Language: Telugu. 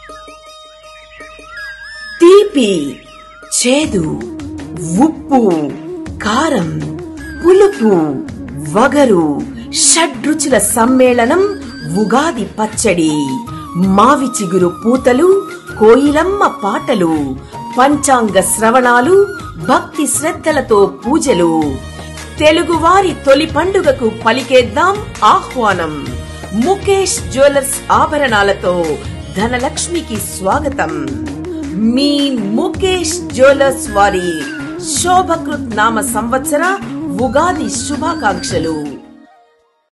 తీపి చేదు ఉప్పు కారం పులుపు వగరు షడ్రుచుల సమ్మేళనం ఉగాది పచ్చడి మావి చిగురు పూతలు కోయిలమ్మ పాటలు పంచాంగ శ్రవణాలు భక్తి శ్రద్ధలతో పూజలు తెలుగువారి తొలి పండుగకు పలికేద్దాం ఆహ్వానం ముఖేష్ జ్యువెలర్స్ ఆభరణాలతో ధనలక్ష్మికి స్వాగతం మీ ముఖేష్ జ్యువెలర్స్ వారి శోభకృత్ నామ సంవత్సర ఉగాది శుభాకాంక్షలు